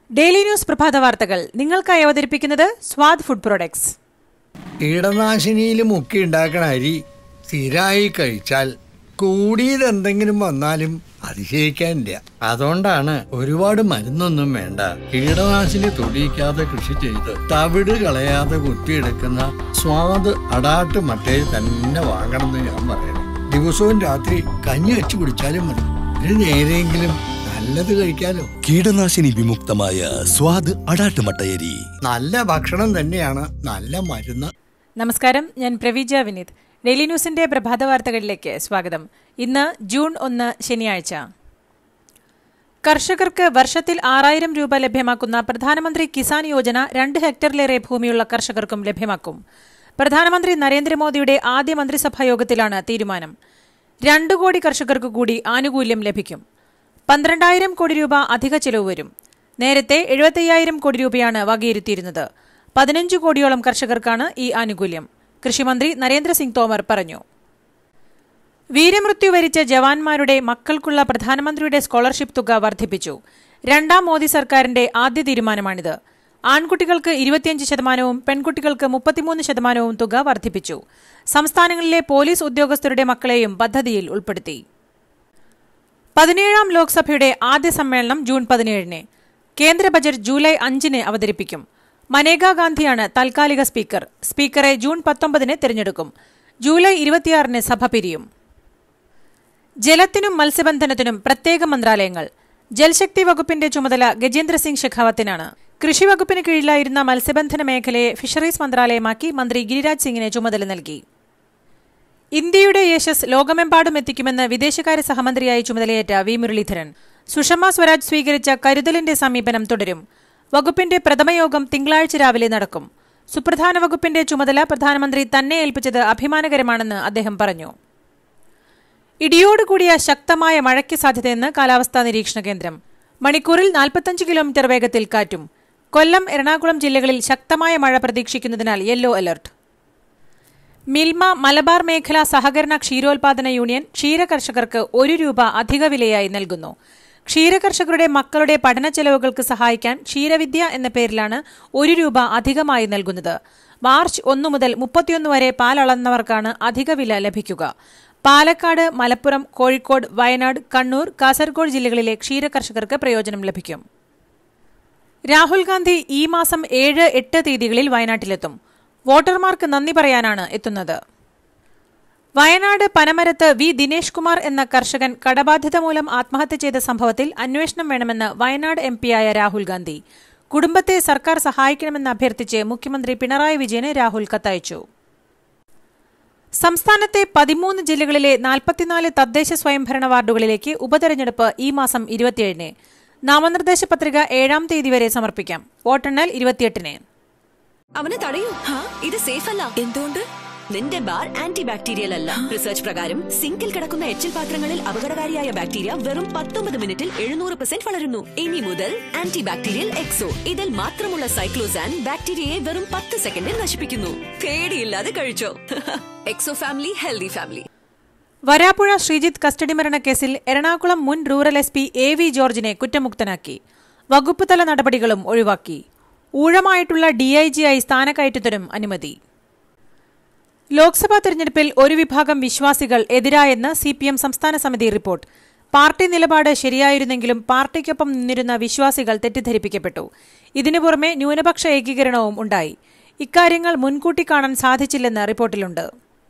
daily news പ്രഭാത വാർത്തകൾ നിങ്ങൾക്കായി അവതരിപ്പിക്കുന്നത് സ്വാദ് ഫുഡ് പ്രൊഡക്ട്സ് കീടനാശിനിയിൽ മുക്കി ഉണ്ടാക്കണ അരി സ്ഥിരമായി കഴിച്ചാൽ കൂടിയത് എന്തെങ്കിലും വന്നാലും അതിശയിക്കാനില്ല അതുകൊണ്ടാണ് ഒരുപാട് മരുന്നൊന്നും വേണ്ട കീടനാശിനി തൊടിയിക്കാതെ കൃഷി ചെയ്ത് തവിട് കളയാതെ കുത്തിയെടുക്കുന്ന സ്വാദ് അടാട്ട് മട്ടയിൽ തന്നെ വാങ്ങണമെന്ന് ഞാൻ പറയണം ദിവസവും രാത്രി കഞ്ഞി വെച്ച് കുടിച്ചാലും മതി ഒരു നേരെയെങ്കിലും നല്ലത് കഴിക്കാലോ കീടനാശിനി വിമുക്തമായ സ്വാദ് അടാട്ടുമട്ടയരി നല്ല ഭക്ഷണം തന്നെയാണ് നല്ല മരുന്ന് നമസ്കാരം ഞാൻ പ്രവീജ വിനീത് ഡെയിലി ന്യൂസിന്റെ പ്രഭാത വാർത്തകളിലേക്ക് സ്വാഗതം ഇന്ന് ജൂൺ ഒന്ന് ശനിയാഴ്ച കർഷകർക്ക് വർഷത്തിൽ ആറായിരം രൂപ ലഭ്യമാക്കുന്ന പ്രധാനമന്ത്രി കിസാൻ യോജന രണ്ട് ഹെക്ടറിലേറെ ഭൂമിയുള്ള കർഷകർക്കും ലഭ്യമാക്കും പ്രധാനമന്ത്രി നരേന്ദ്രമോദിയുടെ ആദ്യ മന്ത്രിസഭാ യോഗത്തിലാണ് തീരുമാനം രണ്ടു കോടി കർഷകർക്ക് കൂടി ആനുകൂല്യം ലഭിക്കും പന്ത്രണ്ടായിരം കോടി രൂപ അധിക ചെലവ് വരും നേരത്തെ എഴുപത്തയ്യായിരം കോടി രൂപയാണ് വകയിരുത്തിയിരുന്നത് പതിനഞ്ച് കോടിയോളം കർഷകർക്കാണ് ഈ ആനുകൂല്യം കൃഷിമന്ത്രി നരേന്ദ്രസിംഗ് തോമർ പറഞ്ഞു വീരമൃത്യു വരിച്ച ജവാന്മാരുടെ മക്കൾക്കുള്ള പ്രധാനമന്ത്രിയുടെ സ്കോളർഷിപ്പ് തുക വർദ്ധിപ്പിച്ചു രണ്ടാം മോദി സർക്കാരിന്റെ ആദ്യ തീരുമാനമാണിത് ആൺകുട്ടികൾക്ക് ഇരുപത്തിയഞ്ച് ശതമാനവും പെൺകുട്ടികൾക്ക് മുപ്പത്തിമൂന്ന് ശതമാനവും തുക വർദ്ധിപ്പിച്ചു സംസ്ഥാനങ്ങളിലെ പോലീസ് ഉദ്യോഗസ്ഥരുടെ മക്കളെയും പദ്ധതിയിൽ ഉൾപ്പെടുത്തി പതിനേഴാം ലോക്സഭയുടെ ആദ്യ സമ്മേളനം ജൂൺ പതിനേഴിന് കേന്ദ്ര ബജറ്റ് ജൂലൈ അഞ്ചിന് അവതരിപ്പിക്കും മനേകാ ഗാന്ധിയാണ് താൽക്കാലിക സ്പീക്കർ സ്പീക്കറെ ജൂൺ പത്തൊമ്പതിന് തിരഞ്ഞെടുക്കും ജൂലൈ ഇരുപത്തിയാറിന് സഭ പിരിയും ജലത്തിനും മത്സ്യബന്ധനത്തിനും പ്രത്യേക മന്ത്രാലയങ്ങൾ ജൽശക്തി വകുപ്പിന്റെ ചുമതല ഗജേന്ദ്ര സിംഗ് ഷെഖാവത്തിനാണ് കൃഷി വകുപ്പിന് കീഴിലായിരുന്ന മത്സ്യബന്ധന മേഖലയെ ഫിഷറീസ് മന്ത്രാലയമാക്കി മന്ത്രി ഗിരിരാജ് സിംഗിന് ചുമതല നൽകി ഇന്ത്യയുടെ യശസ് ലോകമെമ്പാടും എത്തിക്കുമെന്ന് വിദേശകാര്യ സഹമന്ത്രിയായി ചുമതലയേറ്റ വി മുരളീധരൻ സുഷമ സ്വരാജ് സ്വീകരിച്ച കരുതലിന്റെ സമീപനം തുടരും വകുപ്പിന്റെ പ്രഥമയോഗം തിങ്കളാഴ്ച രാവിലെ നടക്കും സുപ്രധാന വകുപ്പിന്റെ ചുമതല പ്രധാനമന്ത്രി തന്നെ ഏൽപ്പിച്ചത് അഭിമാനകരമാണെന്ന് അദ്ദേഹം പറഞ്ഞു ഇടിയോടുകൂടിയ ശക്തമായ മഴയ്ക്ക് സാധ്യതയെന്ന് കാലാവസ്ഥാ നിരീക്ഷണ കേന്ദ്രം മണിക്കൂറിൽ നാൽപ്പത്തഞ്ച് കിലോമീറ്റർ വേഗത്തിൽ കാറ്റും കൊല്ലം എറണാകുളം ജില്ലകളിൽ ശക്തമായ മഴ പ്രതീക്ഷിക്കുന്നതിനാൽ യെല്ലോ അലർട്ട് മിൽമ മലബാർ മേഖല സഹകരണ ക്ഷീരോത്പാദന യൂണിയൻ ക്ഷീരകർഷകർക്ക് ഒരു രൂപ അധിക വിലയായി നൽകുന്നു ക്ഷീരകർഷകരുടെ മക്കളുടെ പഠന ചെലവുകൾക്ക് സഹായിക്കാൻ ക്ഷീരവിദ്യ എന്ന പേരിലാണ് ഒരു രൂപ അധികമായി നൽകുന്നത് മാർച്ച് ഒന്നു മുതൽ മുപ്പത്തിയൊന്ന് വരെ പാലളന്നവർക്കാണ് അധിക വില ലഭിക്കുക പാലക്കാട് മലപ്പുറം കോഴിക്കോട് വയനാട് കണ്ണൂർ കാസർഗോഡ് ജില്ലകളിലെ ക്ഷീരകർഷകർക്ക് പ്രയോജനം ലഭിക്കും രാഹുൽ ഗാന്ധി ഈ മാസം ഏഴ് എട്ട് തീയതികളിൽ വയനാട്ടിലെത്തും വോട്ടർമാർക്ക് നന്ദി പറയാനാണ് എത്തുന്നത് വയനാട് പനമരത്ത് വി ദിനേഷ് കുമാർ എന്ന കർഷകൻ കടബാധ്യത മൂലം ആത്മഹത്യ ചെയ്ത സംഭവത്തിൽ അന്വേഷണം വേണമെന്ന് വയനാട് എം പിയായ രാഹുൽ ഗാന്ധി കുടുംബത്തെ സർക്കാർ സഹായിക്കണമെന്ന് അഭ്യർത്ഥിച്ച് മുഖ്യമന്ത്രി പിണറായി വിജയന് രാഹുൽ കത്തയച്ചു സംസ്ഥാനത്തെ പതിമൂന്ന് ജില്ലകളിലെ നാൽപ്പത്തിനാല് തദ്ദേശ സ്വയംഭരണ വാർഡുകളിലേക്ക് ഉപതെരഞ്ഞെടുപ്പ് ഈ മാസം ഇരുപത്തിയേഴിന് നാമനിർദ്ദേശ പത്രിക ഏഴാം തീയതി വരെ സമർപ്പിക്കാം വോട്ടെണ്ണൽ ഇരുപത്തിയെട്ടിന് അവനെ തടയൂ ഇത് സേഫ് അല്ല എന്തുകൊണ്ട് നിന്റെ ബാർ ആന്റി ബാക്ടീരിയൽ അല്ല റിസർച്ച് പ്രകാരം സിങ്കിൽ കിടക്കുന്ന എച്ചിൽ പാത്രങ്ങളിൽ അപകടകാരിയായ ബാക്ടീരിയ വെറും പത്തൊമ്പത് മിനിറ്റിൽ എഴുന്നൂറ് പെർസെന്റ് വളരുന്നു ഇനി മുതൽ ആന്റി ബാക്ടീരിയൽ എക്സോ ഇതിൽ മാത്രമുള്ള സൈക്ലോസാൻ ബാക്ടീരിയയെ വെറും പത്ത് സെക്കൻഡിൽ നശിപ്പിക്കുന്നു പേടിയില്ലാതെ കഴിച്ചോ Exo family healthy family Varappuzha Sreejith custody മരണക്കേസിൽ എറണാകുളം മുൻ rural S P A V ജോർജിനെ കുറ്റമുക്തനാക്കി വകുപ്പ് തല നടപടികളും ഒഴിവാക്കി ഊഴമായിട്ടുള്ള ഡിഐജിയായി സ്ഥാനക്കയറ്റത്തിനും അനുമതി ലോക്സഭാ തെരഞ്ഞെടുപ്പിൽ ഒരു വിഭാഗം വിശ്വാസികൾ എതിരായെന്ന് സി പി എം സംസ്ഥാന സമിതി റിപ്പോർട്ട് പാർട്ടി നിലപാട് ശരിയായിരുന്നെങ്കിലും പാർട്ടിക്കൊപ്പം നിന്നിരുന്ന വിശ്വാസികൾ തെറ്റിദ്ധരിപ്പിക്കപ്പെട്ടു ഇതിനു പുറമെ ന്യൂനപക്ഷ ഏകീകരണവും ഉണ്ടായി ഇക്കാര്യങ്ങൾ മുൻകൂട്ടി കാണാൻ സാധിച്ചില്ലെന്ന് റിപ്പോർട്ടിലുണ്ട്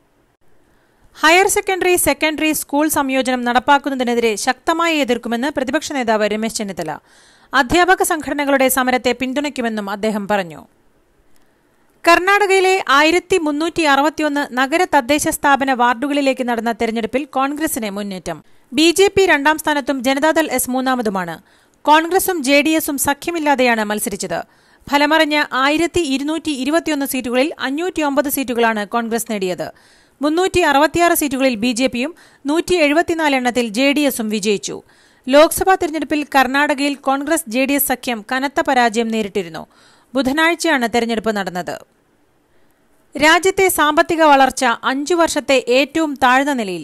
ഹയർ സെക്കൻഡറി സെക്കൻഡറി സ്കൂൾ സംയോജനം നടപ്പാക്കുന്നതിനെതിരെ ശക്തമായി എതിർക്കുമെന്ന് പ്രതിപക്ഷ നേതാവ് രമേശ് ചെന്നിത്തല അധ്യാപക സംഘടനകളുടെ സമരത്തെ പിന്തുണയ്ക്കുമെന്നും അദ്ദേഹം പറഞ്ഞു കർണാടകയിലെ ആയിരത്തി മുന്നൂറ്റി അറുപത്തിയൊന്ന് നഗര തദ്ദേശ സ്ഥാപന വാർഡുകളിലേക്ക് നടന്ന തെരഞ്ഞെടുപ്പിൽ കോൺഗ്രസിന് മുന്നേറ്റം ബി ജെ പി രണ്ടാം സ്ഥാനത്തും ജനതാദൾ എസ് മൂന്നാമതുമാണ് കോൺഗ്രസും ജെ ഡി എസും സഖ്യമില്ലാതെയാണ് മത്സരിച്ചത് ഫലമറിഞ്ഞ് ആയിരത്തി ഇരുന്നൂറ്റി ഇരുപത്തിയൊന്ന് സീറ്റുകളിൽ അഞ്ഞൂറ്റിയൊമ്പത് സീറ്റുകളാണ് കോൺഗ്രസ് നേടിയത് മുന്നൂറ്റി അറുപത്തിയാറ് സീറ്റുകളിൽ ബി ജെ പിയും നൂറ്റി എഴുപത്തിനാല് എണ്ണത്തിൽ ജെ ഡി എസും വിജയിച്ചു ലോക്സഭാ തെരഞ്ഞെടുപ്പിൽ കർണാടകയിൽ കോൺഗ്രസ് ജെ ഡി എസ് സഖ്യം കനത്ത പരാജയം നേരിട്ടിരുന്നു ബുധനാഴ്ചയാണ് തെരഞ്ഞെടുപ്പ് നടന്നത് രാജ്യത്തെ സാമ്പത്തിക വളർച്ച അഞ്ചു വർഷത്തെ ഏറ്റവും താഴ്ന്ന നിലയിൽ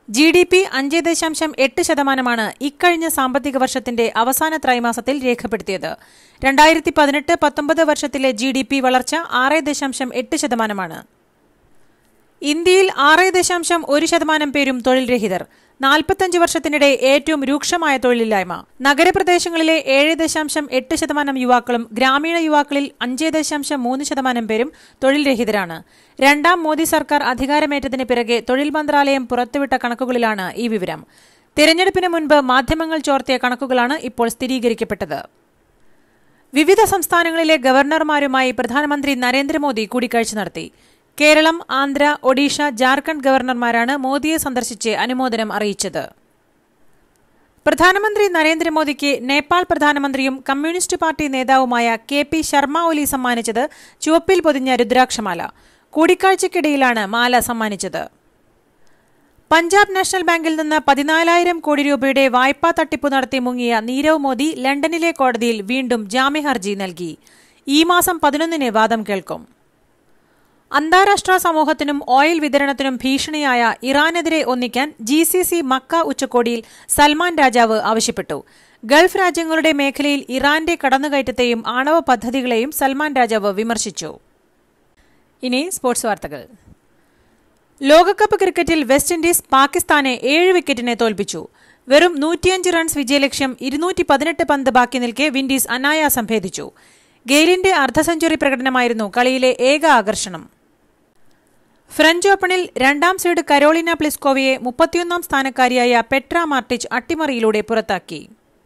ജി ഡി പി അഞ്ച് ദശാംശം എട്ട് ശതമാനമാണ് ഇക്കഴിഞ്ഞ സാമ്പത്തിക വർഷത്തിന്റെ അവസാന ത്രൈമാസത്തിൽ രേഖപ്പെടുത്തിയത് രണ്ടായിരത്തി പതിനെട്ട് പത്തൊമ്പത് വർഷത്തിലെ ജി ഡി പി വളർച്ച ആറ് ദശാംശം എട്ട് ശതമാനമാണ് ഇന്ത്യയിൽ ആറ് ദശാംശം ഒരു ശതമാനം പേരും തൊഴിൽ രഹിതർ നാൽപ്പത്തഞ്ച് വർഷത്തിനിടെ ഏറ്റവും രൂക്ഷമായ തൊഴിലില്ലായ്മ നഗരപ്രദേശങ്ങളിലെ ഏഴ് ദശാംശം എട്ട് ശതമാനം യുവാക്കളും ഗ്രാമീണ യുവാക്കളിൽ അഞ്ച് ദശാംശം മൂന്ന് ശതമാനം പേരും തൊഴിൽ രഹിതരാണ് രണ്ടാം മോദി സർക്കാർ അധികാരമേറ്റതിന് പിറകെ തൊഴിൽ മന്ത്രാലയം പുറത്തുവിട്ട കണക്കുകളിലാണ് ഈ വിവരം തിരഞ്ഞെടുപ്പിന് മുൻപ് മാധ്യമങ്ങൾ ചോർത്തിയ കണക്കുകളാണ് ഇപ്പോൾ സ്ഥിരീകരിക്കപ്പെട്ടത് വിവിധ സംസ്ഥാനങ്ങളിലെ ഗവർണർമാരുമായി പ്രധാനമന്ത്രി നരേന്ദ്രമോദി കൂടിക്കാഴ്ച നടത്തി കേരളം ആന്ധ്ര ഒഡീഷ ജാർഖണ്ഡ് ഗവർണർമാരാണ് മോദിയെ സന്ദർശിച്ച് അനുമോദനം അറിയിച്ചത് പ്രധാനമന്ത്രി നരേന്ദ്രമോദിക്ക് നേപ്പാൾ പ്രധാനമന്ത്രിയും കമ്മ്യൂണിസ്റ്റ് പാർട്ടി നേതാവുമായ കെ പി ശർമ്മ ഒലി സമ്മാനിച്ചത് ചുവപ്പിൽ പൊതിഞ്ഞ രുദ്രാക്ഷമാല കൂടിക്കാഴ്ചയ്ക്കിടയിലാണ് മാല സമ്മാനിച്ചത് പഞ്ചാബ് നാഷണൽ ബാങ്കിൽ നിന്ന് പതിനാലായിരം കോടി രൂപയുടെ വായ്പാ തട്ടിപ്പ് നടത്തി മുങ്ങിയ നീരവ് മോദി ലണ്ടനിലെ കോടതിയിൽ വീണ്ടും ജാമ്യഹർജി നൽകി ഈ മാസം പതിനൊന്നിന് വാദം കേൾക്കും അന്താരാഷ്ട്ര സമൂഹത്തിനും ഓയിൽ വിതരണത്തിനും ഭീഷണിയായ ഇറാനെതിരെ ഒന്നിക്കാൻ ജി സി സി മക്ക ഉച്ചകോടിയിൽ സൽമാൻ രാജാവ് ആവശ്യപ്പെട്ടു ഗൾഫ് രാജ്യങ്ങളുടെ മേഖലയിൽ ഇറാന്റെ കടന്നുകയറ്റത്തെയും ആണവ പദ്ധതികളെയും സൽമാൻ രാജാവ് വിമർശിച്ചു ഇനി സ്പോർട്സ് വാർത്തകൾ ലോകകപ്പ് ക്രിക്കറ്റിൽ വെസ്റ്റ് ഇൻഡീസ് പാകിസ്ഥാനെ ഏഴ് വിക്കറ്റിനെ തോൽപ്പിച്ചു വെറും നൂറ്റിയഞ്ച് റൺസ് വിജയലക്ഷ്യം ഇരുന്നൂറ്റി പതിനെട്ട് പന്ത് ബാക്കി നിൽക്കെ വിൻഡീസ് അനായാസം ഭേദിച്ചു ഗെയിലിന്റെ അർദ്ധ സെഞ്ചുറി പ്രകടനമായിരുന്നു കളിയിലെ ഏക ആകർഷണം ഫ്രഞ്ച് ഓപ്പണിൽ രണ്ടാം സീഡ് കരോളിന പ്ലിസ്കോവയെ മുപ്പത്തിയൊന്നാം സ്ഥാനക്കാരിയായ പെട്ര മാർട്ടിച്ച് അട്ടിമറിയിലൂടെ പുറത്താക്കി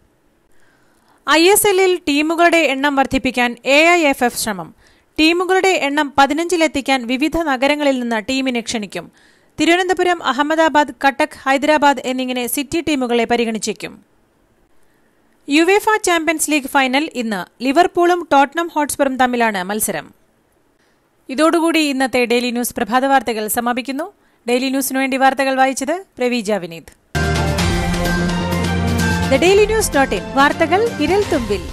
ഐ എസ് എല്ലിൽ ടീമുകളുടെ എണ്ണം വർദ്ധിപ്പിക്കാൻ എ ഐ എഫ് എഫ് ശ്രമം ടീമുകളുടെ എണ്ണം പതിനഞ്ചിലെത്തിക്കാൻ വിവിധ നഗരങ്ങളിൽ നിന്ന് ടീമിനെ ക്ഷണിക്കും തിരുവനന്തപുരം അഹമ്മദാബാദ് കട്ടക് ഹൈദരാബാദ് എന്നിങ്ങനെ സിറ്റി ടീമുകളെ പരിഗണിച്ചേക്കും യുവേഫ ചാമ്പ്യൻസ് ലീഗ് ഫൈനൽ ഇന്ന് ലിവർപൂളും ടോട്ട്നം ഹോട്ട്സ്പറും തമ്മിലാണ് മത്സരം ഇതോടുകൂടി ഇന്നത്തെ ഡെയിലി ന്യൂസ് പ്രഭാത വാർത്തകൾ സമാപിക്കുന്നു ഡെയിലി ന്യൂസിനു വേണ്ടി വാർത്തകൾ വായിച്ചത് Praveeja Vineeth the daily news dot in വാർത്തകൾ വിരൽ തുമ്പിൽ